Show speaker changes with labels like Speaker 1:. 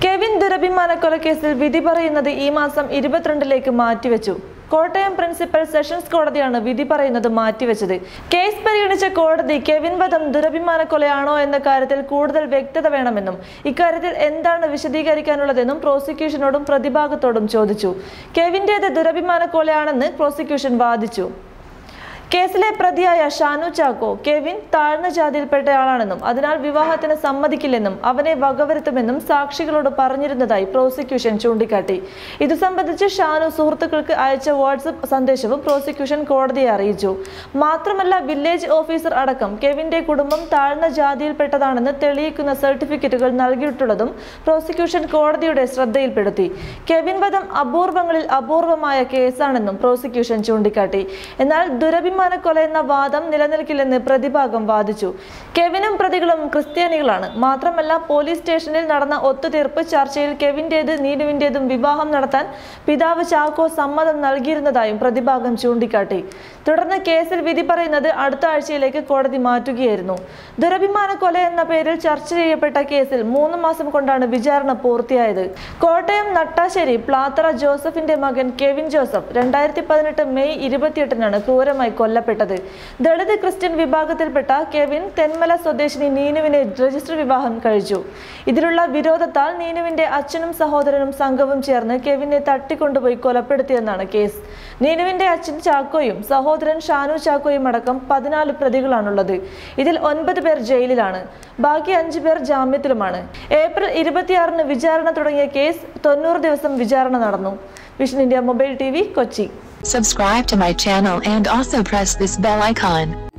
Speaker 1: Kevin ദുരഭിമാന കൊലക്കേസിൽ വിധി പറയുന്നത് ഈ മാസം ഇരുപത്തിരണ്ടിലേക്ക് മാറ്റിവെച്ചു കോട്ടയം പ്രിൻസിപ്പൽ സെഷൻസ് കോടതിയാണ് വിധി പറയുന്നത് മാറ്റിവെച്ചത് കേസ് പരിഗണിച്ച കോടതി കെവിൻ വധം ദുരഭിമാന കൊലയാണോ എന്ന കാര്യത്തിൽ കൂടുതൽ വ്യക്തത വേണമെന്നും ഇക്കാര്യത്തിൽ എന്താണ് വിശദീകരിക്കാനുള്ളതെന്നും പ്രോസിക്യൂഷനോടും പ്രതിഭാഗത്തോടും ചോദിച്ചു കെവിന്റേത് ദുരഭിമാന കൊലയാണെന്ന് പ്രോസിക്യൂഷൻ വാദിച്ചു കേസിലെ പ്രതിയായ ഷാനു ചാക്കോ കെവിൻ താഴ്ന്ന ജാതിയിൽപ്പെട്ടയാളാണെന്നും അതിനാൽ വിവാഹത്തിന് സമ്മതിക്കില്ലെന്നും അവനെ വകവരുത്തുമെന്നും സാക്ഷികളോട് പറഞ്ഞിരുന്നതായി പ്രോസിക്യൂഷൻ ചൂണ്ടിക്കാട്ടി ഇതു സംബന്ധിച്ച് ഷാനു സുഹൃത്തുക്കൾക്ക് അയച്ച വാട്സപ്പ് സന്ദേശവും പ്രോസിക്യൂഷൻ കോടതിയെ അറിയിച്ചു മാത്രമല്ല വില്ലേജ് ഓഫീസർ അടക്കം കെവിന്റെ കുടുംബം താഴ്ന്ന ജാതിയിൽപ്പെട്ടതാണെന്ന് തെളിയിക്കുന്ന സർട്ടിഫിക്കറ്റുകൾ നൽകിയിട്ടുള്ളതും പ്രോസിക്യൂഷൻ കോടതിയുടെ ശ്രദ്ധയിൽപ്പെടുത്തി കെവിൻ വധം അപൂർവങ്ങളിൽ അപൂർവമായ കേസാണെന്നും പ്രോസിക്യൂഷൻ ചൂണ്ടിക്കാട്ടി എന്നാൽ ദുരഭിമാന കൊല എന്ന വാദം നിലനിൽക്കില്ലെന്ന് പ്രതിഭാഗം വാദിച്ചു കെവിനും പ്രതികളും ക്രിസ്ത്യാനികളാണ് മാത്രമല്ല പോലീസ് സ്റ്റേഷനിൽ നടന്ന ഒത്തുതീർപ്പ് ചർച്ചയിൽ കെവിന്റേത് നീനുവിന്റേതും വിവാഹം നടത്താൻ പിതാവ് ചാക്കോ സമ്മതം നൽകിയിരുന്നതായും പ്രതിഭാഗം ചൂണ്ടിക്കാട്ടി തുടർന്ന് കേസിൽ വിധി പറയുന്നത് അടുത്ത ആഴ്ചയിലേക്ക് കോടതി മാറ്റുകയായിരുന്നു ദുരഭിമാന കൊല എന്ന പേരിൽ ചർച്ച ചെയ്യപ്പെട്ട കേസിൽ മൂന്ന് മാസം കൊണ്ടാണ് വിചാരണ പൂർത്തിയായത് കോട്ടയം നട്ടാശ്ശേരി പ്ലാത്തറ ജോസഫിന്റെ മകൻ കെവിൻ ജോസഫ് രണ്ടായിരത്തി പതിനെട്ട് മെയ് ഇരുപത്തിയെട്ടിനാണ് ക്രൂരമായി കൊല്ലപ്പെട്ടത് ദളിത് ക്രിസ്ത്യൻ വിഭാഗത്തിൽപ്പെട്ട കെവിൻ തെന്മല സ്വദേശിനി നീനുവിനെ രജിസ്റ്റർ വിവാഹം കഴിച്ചു ഇതിലുള്ള വിരോധത്താൽ നീനുവിന്റെ അച്ഛനും സഹോദരനും സംഘവും ചേർന്ന് കെവിനെ തട്ടിക്കൊണ്ടുപോയി കൊലപ്പെടുത്തിയെന്നാണ് കേസ് നീനുവിന്റെ അച്ഛൻ ചാക്കോയും സഹോദരൻ ഷാനു ചാക്കോയും അടക്കം പതിനാല് പ്രതികളാണുള്ളത് ഇതിൽ ഒൻപത് പേർ ജയിലിലാണ് ബാക്കി അഞ്ചു പേർ ജാമ്യത്തിലുമാണ് ഏപ്രിൽ ഇരുപത്തിയാറിന് വിചാരണ തുടങ്ങിയ കേസ് തൊണ്ണൂറ് ദിവസം വിചാരണ നടന്നു vision India mobile T Kochi
Speaker 2: Subscribe to my channel and also press this bell icon.